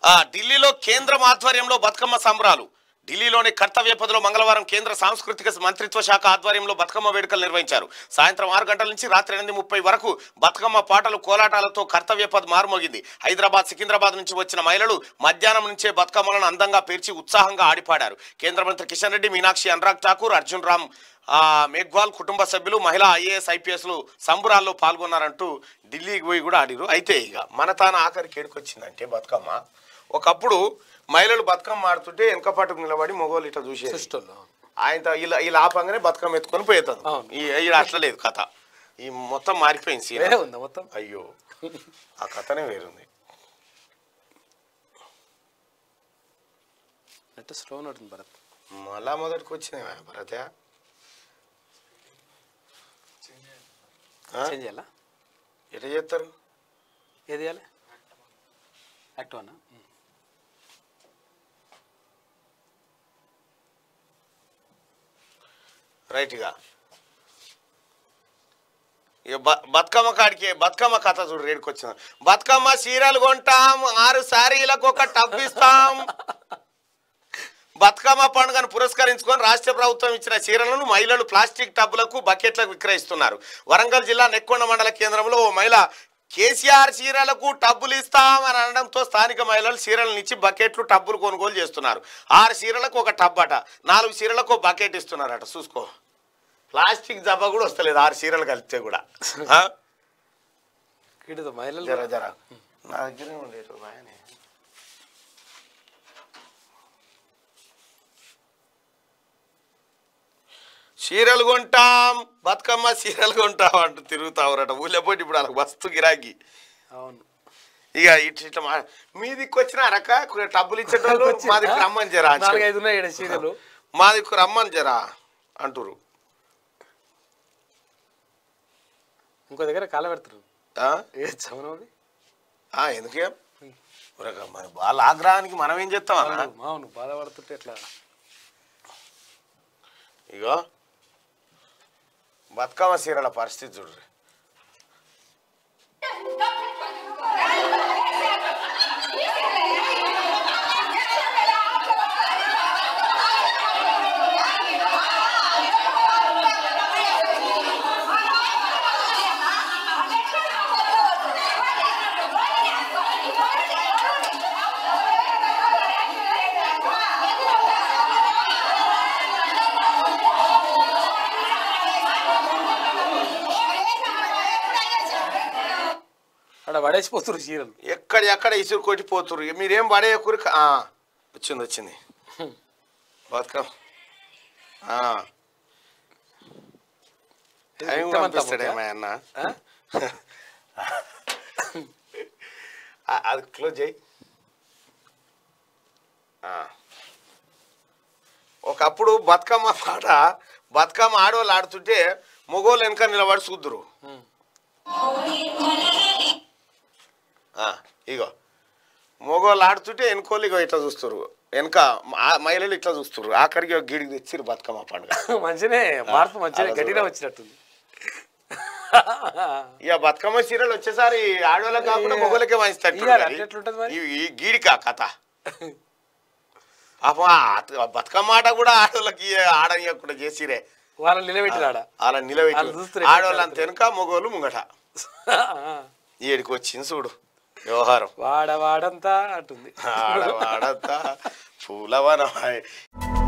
ఆ, ఢిల్లీలో కేంద్రం ఆధ్వర్యంలో బతుకమ్మ సంబరాలు ఢిల్లీలోని కర్తవ్య పదిలో మంగళవారం కేంద్ర సాంస్కృతిక మంత్రిత్వ శాఖ ఆధ్వర్యంలో బతుకమ్మ వేడుకలు నిర్వహించారు సాయంత్రం ఆరు గంటల నుంచి రాత్రి ఎనిమిది ముప్పై వరకు బతుకమ్మ పాటలు కోలాటాలతో కర్తవ్య పద్ మారుమోగింది హైదరాబాద్ సికింద్రాబాద్ నుంచి వచ్చిన మహిళలు మధ్యాహ్నం నుంచే బతుకమ్మలను అందంగా పేర్చి ఉత్సాహంగా ఆడిపాడారు కేంద్ర మంత్రి కిషన్ రెడ్డి మీనాక్షి అనురాగ్ ఠాకూర్ అర్జున్ రామ్ ఆ, మేఘ్వాల్ కుటుంబ సభ్యులు మహిళా ఐఏఎస్ ఐపీఎస్లు సంబురాల్లో పాల్గొన్నారంటూ ఢిల్లీకి పోయి కూడా ఆడిరు అయితే ఇక మన తాను ఆఖరికి ఏడుకొచ్చిందంటే బతుకమ్మ ఒకప్పుడు మహిళలు బతుకమ్మ ఆడుతుంటే వెనక పట్టుకు నిలబడి మగవాళ్ళు ఇట్లా చూసేది సిస్టర్లో ఆయన ఇలా ఇలా ఆపంగానే బతుకమ్మ ఎత్తుకొని పోయేతాను అవును. ఈ ఈ అట్లా లేదు కథ ఈ మొత్తం మారిపోయింది సీన్ వేరే ఉందా మొత్తం అయ్యో ఆ కథనే వేరుంది నెట్ స్లో నడుతుంది భరత్ మళ్ళా మొదటికి వచ్చింది భరత ఆ? చేంజ్ చేయాలా ఎట్లా చేస్తారు ఏది చేయాలి యాక్టివ్ అన్నా రైట్గా ఇక బ- బతుకమ్మ కాడికి బతుకమ్మ కథ చూడు రేడుకి వచ్చింది బతుకమ్మ చీరలు కొంటాం ఆరు సారీలకు ఒక టబ్ ఇస్తాం బతుకమ్మ పండుగను పురస్కరించుకొని రాష్ట్ర ప్రభుత్వం ఇచ్చిన చీరలను మహిళలు ప్లాస్టిక్ టబ్బులకు బకెట్లకు విక్రయిస్తున్నారు వరంగల్ జిల్లా నెక్కొండ మండల కేంద్రంలో ఓ మహిళ కేసీఆర్ చీరలకు టబ్బులు ఇస్తాం అని అనడంతో స్థానిక మహిళలు చీరలను ఇచ్చి బకెట్లు టబ్బులు కొనుగోలు చేస్తున్నారు ఆరు చీరలకు ఒక టబ్ అట నాలుగు చీరలకు ఒక బకెట్ ఇస్తున్నారట చూసుకో ప్లాస్టిక్ జబ్బ కూడా వస్తలేదు ఆరు చీరలు కలిపితే కూడా ఆ? వీటితో మహిళలు జర జర నా దగ్గరే ఉండేరు బాగానే చీరలు కొంటాం బతుకమ్మ చీరలు కొంటాం అంటూ తిరుగుతావురట ఊళ్ళో పోటీ ఇప్పుడు వాళ్ళకి వస్తు గిరాకీ అవును ఇక ఇట్లా ఇట్లా మా మీ దిక్కు వచ్చిన అరక టబ్బులు ఇచ్చేటోళ్ళు మా దిక్కు రమ్మని జరా అని చెప్పు. నాలుగైదు ఉన్నాయి ఈడ చీరలు మా దిక్కు రమ్మని జరా అంటురు ఇంకో దగ్గర కాల పెడతారు ఆ? ఏ చమనది ఆ, ఎందుకే ఒరేక మరి వాళ్ళ ఆగ్రహానికి మనం ఏం చేస్తాం అన్న అవును బాధపడుతుంటే ఎట్లా ఇగో బతుకమ్మ చీరల పరిస్థితి చూడ్రి అక్కడ పడేసిపోతున్నారు చీరలు ఎక్కడ ఎక్కడ ఇసురు కొట్టిపోతురు ఇక మీరేం పడేయకూరు ఆ, వచ్చింది వచ్చింది బతుకమ్మ ఆ, ఇది టైం విత్తనం అంతా పంపిస్తాడేమో అన్న ఆ? ఆ, అది క్లోజ్ చేయి ఆ. ఒకప్పుడు బతుకమ్మ పాట బతుకమ్మ ఆడవాళ్ళు ఆడుతుంటే మగోళ్ళు వెనక నిలబడి చూద్దురు ఉమ్. ఆ, ఇగో మగవాళ్ళు ఆడుతుంటే వెనుకోళ్ళు ఇగో ఇట్లా చూస్తారు వెనక ఆ- మహిళలు ఇట్లా చూస్తారు ఆఖరికి ఒక గిడికి తెచ్చిరు బతుకమ్మ పండుగ మంచినే మార్పు మంచినే అలా గట్టిగా చూడాలి. వచ్చినట్టుంది ఇక బతుకమ్మ చీరలు వచ్చేసారి ఆడవాళ్ళకి కాకుండా ఇక మగవాళ్ళకే వాయిస్తారు ఇయ్యాలి, అట్లా ఎట్లుంటది మరి? ఈ గీడికా కథ పాపం ఆ ఆ బతుకమ్మ ఆట కూడా ఆడవాళ్ళకి ఆడనీయకుండా చేసిరే వాళ్ళని నిలబెట్టినాడ అలా నిలబెట్టి వాళ్ళు చూస్తారు ఎట్లా ఆడవాళ్ళు అంత వెనుక మగవాళ్ళు ముంగట ఏడికి వచ్చింది చూడు వ్యవహారం వాడ వాడంతా అంటుంది ఆడవాడంతా పూలవనమాయ్